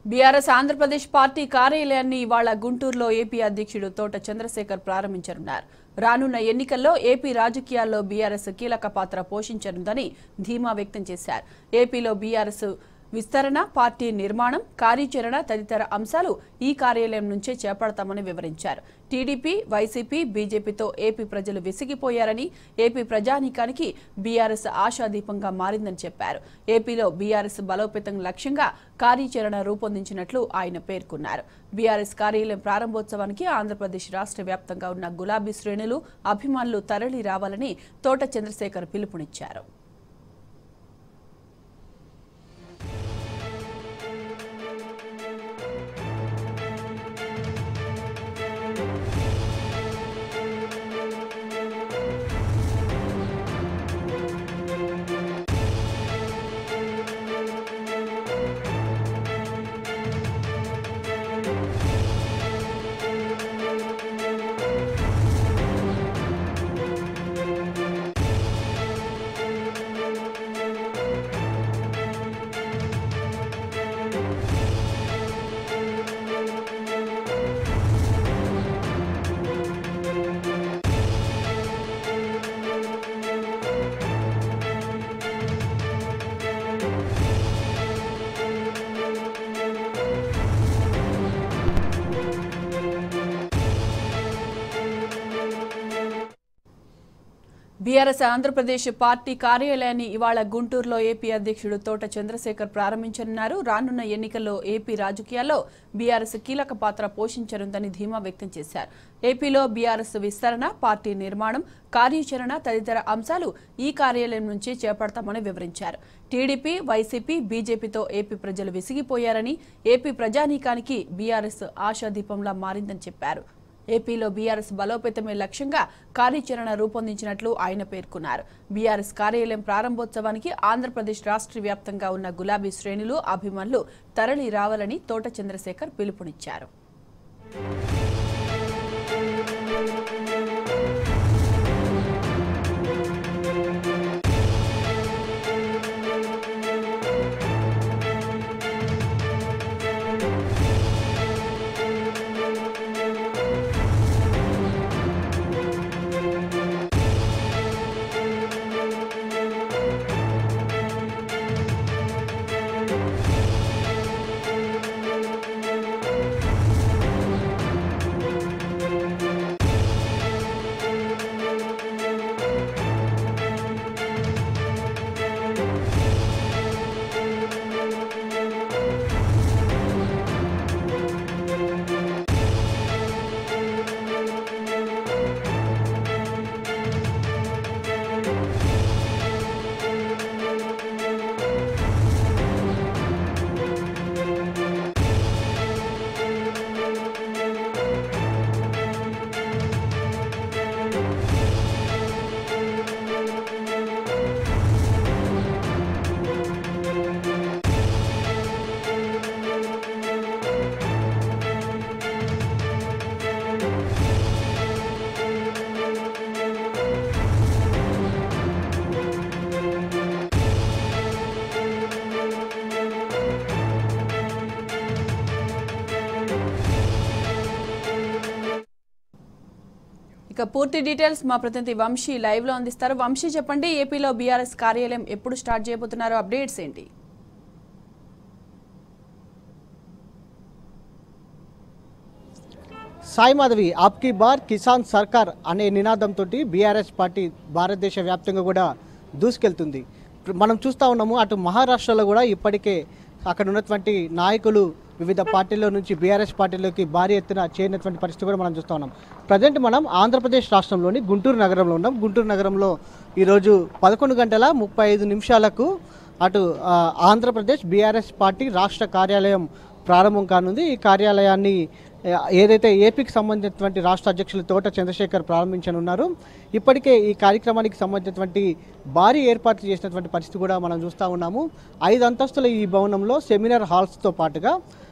BRS Andhra Pradesh party కార్యాలయాన్ని ఇవాళ గుంటూరులో ఏపీ అధ్యక్షుడు తోట చంద్రశేఖర్ ప్రారంభించనున్నారు రానున్న ఎన్నికల్లో ఏపీ రాజకీయాల్లో బీఆర్ఎస్ కీలక పాత్ర పోషించనుందని ధీమా వ్యక్తం చేశారు ఏపీలో బీఆర్ఎస్ విస్తరణ పార్టీ నిర్మాణం కార్యాచరణ తదితర అంశాలు ఈ కార్యాలయం నుంచే చేపడతామని వివరించారు టీడీపీ వైసీపీ బీజేపీతో ఏపీ ప్రజలు విసిగిపోయారని ఏపీ ప్రజానీకానికి బీఆర్ఎస్ ఆశాదీపంగా మారిందని చెప్పారు ఏపీలో బీఆర్ఎస్ బలోపేతం లక్ష్యంగా కార్యాచరణ రూపొందించినట్లు ఆయన పేర్కొన్నారు బీఆర్ఎస్ కార్యాలయం ప్రారంభోత్సవానికి ఆంధ్రప్రదేశ్ రాష్ట్ర వ్యాప్తంగా ఉన్న గులాబీ శ్రేణులు అభిమానులు తరలి రావాలని తోట చంద్రశేఖర్ పిలుపునిచ్చారు బీఆర్ఎస్ ఆంధ్రప్రదేశ్ పార్టీ కార్యాలయాన్ని ఇవాళ గుంటూరులో ఏపీ అధ్యక్షుడు తోట చంద్రశేఖర్ ప్రారంభించనున్నారు రానున్న ఎన్నికల్లో ఏపీ రాజకీయాల్లో బీఆర్ఎస్ కీలక పాత్ర పోషించనుందని ధీమా వ్యక్తం చేశారు ఏపీలో బీఆర్ఎస్ విస్తరణ పార్టీ నిర్మాణం కార్యాచరణ తదితర అంశాలు ఈ కార్యాలయం నుంచి చేపడతామని వివరించారు టీడీపీ వైసీపీ బీజేపీతో ఏపీ ప్రజలు విసిగిపోయారని ఏపీ ప్రజానీకానికి బీఆర్ఎస్ ఆశాదీపంలా మారిందని చెప్పారు ఏపీలో బీఆర్ఎస్ బలోపేతమే లక్ష్యంగా కార్యాచరణ రూపొందించినట్లు ఆయన పేర్కొన్నారు బీఆర్ఎస్ కార్యాలయం ప్రారంభోత్సవానికి ఆంధ్రప్రదేశ్ రాష్ట్ర వ్యాప్తంగా ఉన్న గులాబీ శ్రేణులు అభిమానులు తరలి రావాలని తోట చంద్రశేఖర్ పిలుపునిచ్చారు ఇక పూర్తి డీటెయిల్స్ మా ప్రతినిధి వంశీ లైవ్ లో అందిస్తారు వంశీ చెప్పండి ఏపీలో బీఆర్ఎస్ కార్యాలయం ఎప్పుడు స్టార్ట్ చేయబోతున్నారో అప్డేట్స్ ఏంటి సాయి మాధవి ఆప్కి బార్ కిసాన్ సర్కార్ అనే నినాదంతో బీఆర్ఎస్ పార్టీ భారతదేశ వ్యాప్తంగా కూడా దూసుకెళ్తుంది ఇప్పుడు మనం చూస్తూ ఉన్నాము అటు మహారాష్ట్రలో కూడా ఇప్పటికే అక్కడ ఉన్నటువంటి నాయకులు వివిధ పార్టీల నుంచి బీఆర్ఎస్ పార్టీలోకి భారీ ఎత్తున చేరినటువంటి పరిస్థితి కూడా మనం చూస్తూ ఉన్నాం ప్రజెంట్ మనం ఆంధ్రప్రదేశ్ రాష్ట్రంలోని గుంటూరు నగరంలో ఉన్నాం గుంటూరు నగరంలో ఈరోజు పదకొండు గంటల ముప్పై ఐదు నిమిషాలకు అటు ఆ, ఆంధ్రప్రదేశ్ బీఆర్ఎస్ పార్టీ రాష్ట్ర కార్యాలయం ప్రారంభం కానుంది ఈ కార్యాలయాన్ని ఆ, ఏదైతే ఏపీకి సంబంధించినటువంటి రాష్ట్ర అధ్యక్షులు తోట చంద్రశేఖర్ ప్రారంభించనున్నారు ఇప్పటికే ఈ కార్యక్రమానికి సంబంధించినటువంటి భారీ ఏర్పాట్లు చేసినటువంటి పరిస్థితి కూడా మనం చూస్తూ ఉన్నాము ఐదు అంతస్తుల ఈ భవనంలో సెమినార్ హాల్స్తో పాటుగా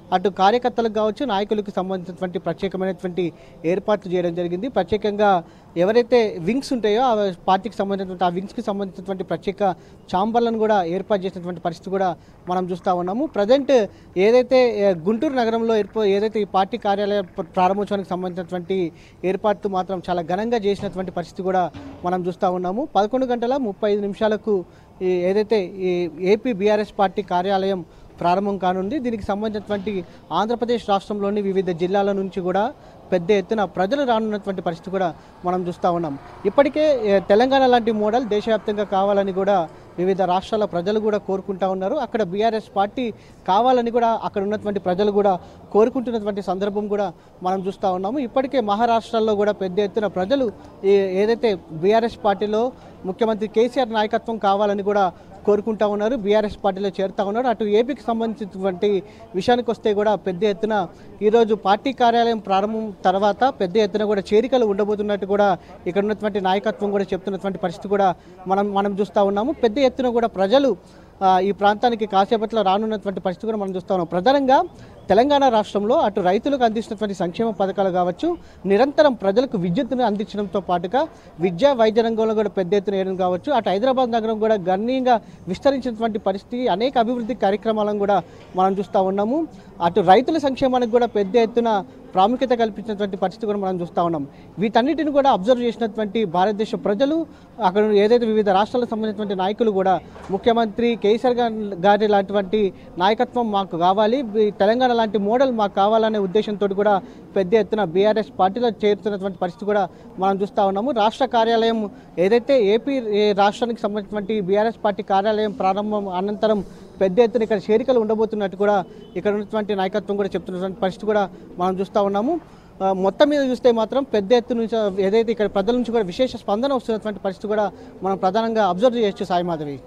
అటు కార్యకర్తలకు కావచ్చు నాయకులకు సంబంధించినటువంటి ప్రత్యేకమైనటువంటి ఏర్పాట్లు చేయడం జరిగింది ప్రత్యేకంగా ఎవరైతే వింగ్స్ ఉంటాయో ఆ పార్టీకి సంబంధించినటువంటి ఆ వింగ్స్కి సంబంధించినటువంటి ప్రత్యేక ఛాంబర్లను కూడా ఏర్పాటు చేసినటువంటి పరిస్థితి కూడా మనం చూస్తూ ఉన్నాము ప్రజెంట్ ఏదైతే ఏ, గుంటూరు నగరంలో ఏర్ప ఏదైతే ఈ పార్టీ కార్యాలయ ప్ర- ప్రారంభోత్సవానికి సంబంధించినటువంటి ఏర్పాట్లు మాత్రం చాలా ఘనంగా చేసినటువంటి పరిస్థితి కూడా మనం చూస్తూ ఉన్నాము పదకొండు గంటల ముప్పై ఐదు నిమిషాలకు ఈ ఏదైతే ఈ ఏపీ బీఆర్ఎస్ పార్టీ కార్యాలయం ప్రారంభం కానుంది దీనికి సంబంధించినటువంటి ఆంధ్రప్రదేశ్ రాష్ట్రంలోని వివిధ జిల్లాల నుంచి కూడా పెద్ద ఎత్తున ప్రజలు రానున్నటువంటి పరిస్థితి కూడా మనం చూస్తూ ఉన్నాం ఇప్పటికే ఏ, తెలంగాణ లాంటి మోడల్ దేశవ్యాప్తంగా కావాలని కూడా వివిధ రాష్ట్రాల ప్రజలు కూడా కోరుకుంటా ఉన్నారు అక్కడ బీఆర్ఎస్ పార్టీ కావాలని కూడా అక్కడ ఉన్నటువంటి ప్రజలు కూడా కోరుకుంటున్నటువంటి సందర్భం కూడా మనం చూస్తూ ఉన్నాము ఇప్పటికే మహారాష్ట్రలో కూడా పెద్ద ఎత్తున ప్రజలు ఈ- ఏదైతే బీఆర్ఎస్ పార్టీలో ముఖ్యమంత్రి కేసీఆర్ నాయకత్వం కావాలని కూడా కోరుకుంటా ఉన్నారు బీఆర్ఎస్ పార్టీలో చేరుతా ఉన్నారు అటు ఏపీకి సంబంధించినటువంటి విషయానికి వస్తే కూడా పెద్ద ఎత్తున ఈరోజు పార్టీ కార్యాలయం ప్రారంభం తర్వాత పెద్ద ఎత్తున కూడా చేరికలు ఉండబోతున్నట్టు కూడా ఇక్కడ ఉన్నటువంటి నాయకత్వం కూడా చెప్తున్నటువంటి పరిస్థితి కూడా మనం మనం చూస్తూ ఉన్నాము పెద్ద ఎత్తున కూడా ప్రజలు ఆ, ఈ ప్రాంతానికి కాసేపట్లో రానున్నటువంటి పరిస్థితి కూడా మనం చూస్తూ ఉన్నాం ప్రధానంగా తెలంగాణ రాష్ట్రంలో అటు రైతులకు అందిస్తున్నటువంటి సంక్షేమ పథకాలు కావచ్చు నిరంతరం ప్రజలకు విద్యుత్తును అందించడంతో పాటుగా విద్యా వైద్య రంగంలో కూడా పెద్ద ఎత్తున వేయడం కావచ్చు అటు హైదరాబాద్ నగరం కూడా గణనీయంగా విస్తరించినటువంటి పరిస్థితి అనేక అభివృద్ధి కార్యక్రమాలను కూడా మనం చూస్తూ ఉన్నాము అటు రైతుల సంక్షేమానికి కూడా పెద్ద ఎత్తున ప్రాముఖ్యత కల్పించినటువంటి పరిస్థితి కూడా మనం చూస్తూ ఉన్నాం వీటన్నిటిని కూడా అబ్జర్వ్ చేసినటువంటి భారతదేశ ప్రజలు అక్కడ ఏదైతే వివిధ రాష్ట్రాలకు సంబంధించినటువంటి నాయకులు కూడా ముఖ్యమంత్రి కేసీఆర్ గా- గారి లాంటి నాయకత్వం మాకు కావాలి ఈ తెలంగాణ లాంటి మోడల్ మాకు కావాలనే ఉద్దేశంతో కూడా పెద్ద ఎత్తున బీఆర్ఎస్ పార్టీలో చేరుతున్నటువంటి పరిస్థితి కూడా మనం చూస్తూ ఉన్నాము రాష్ట్ర కార్యాలయం ఏదైతే ఏపీ ఏ రాష్ట్రానికి సంబంధించినటువంటి బీఆర్ఎస్ పార్టీ కార్యాలయం ప్రారంభం అనంతరం పెద్ద ఎత్తున ఇక్కడ చేరికలు ఉండబోతున్నట్టు కూడా ఇక్కడ ఉన్నటువంటి నాయకత్వం కూడా చెప్తున్నటువంటి పరిస్థితి కూడా మనం చూస్తూ ఉన్నాము ఆ, మొత్తం మీద చూస్తే మాత్రం పెద్ద ఎత్తు నుంచి ఏదైతే ఇక్కడ ప్రజల నుంచి కూడా విశేష స్పందన వస్తున్నటువంటి పరిస్థితి కూడా మనం ప్రధానంగా అబ్జర్వ్ చేయొచ్చు సాయి మాధవి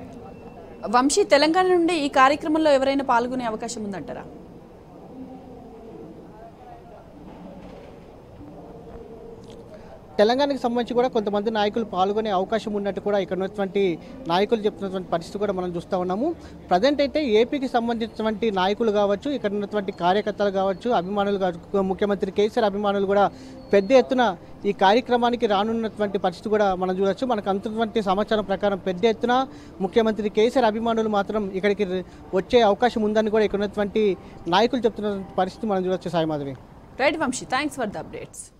వంశీ తెలంగాణ నుండి ఈ కార్యక్రమంలో ఎవరైనా పాల్గొనే అవకాశం ఉందంటారా తెలంగాణకి సంబంధించి కూడా కొంతమంది నాయకులు పాల్గొనే అవకాశం ఉన్నట్టు కూడా ఇక్కడ ఉన్నటువంటి నాయకులు చెప్తున్నటువంటి పరిస్థితి కూడా మనం చూస్తూ ఉన్నాము ప్రజెంట్ అయితే ఏపీకి సంబంధించినటువంటి నాయకులు కావచ్చు ఇక్కడ ఉన్నటువంటి కార్యకర్తలు కావచ్చు అభిమానులు కావచ్చు ముఖ్యమంత్రి కేసీఆర్ అభిమానులు కూడా పెద్ద ఎత్తున ఈ కార్యక్రమానికి రానున్నటువంటి పరిస్థితి కూడా మనం చూడొచ్చు మనకు అందుతున్నటువంటి సమాచారం ప్రకారం పెద్ద ఎత్తున ముఖ్యమంత్రి కేసీఆర్ అభిమానులు మాత్రం ఇక్కడికి వచ్చే అవకాశం ఉందని కూడా ఇక్కడ ఉన్నటువంటి నాయకులు చెప్తున్న పరిస్థితి మనం చూడొచ్చు Sai Madhavi right Vamshi thanks for the updates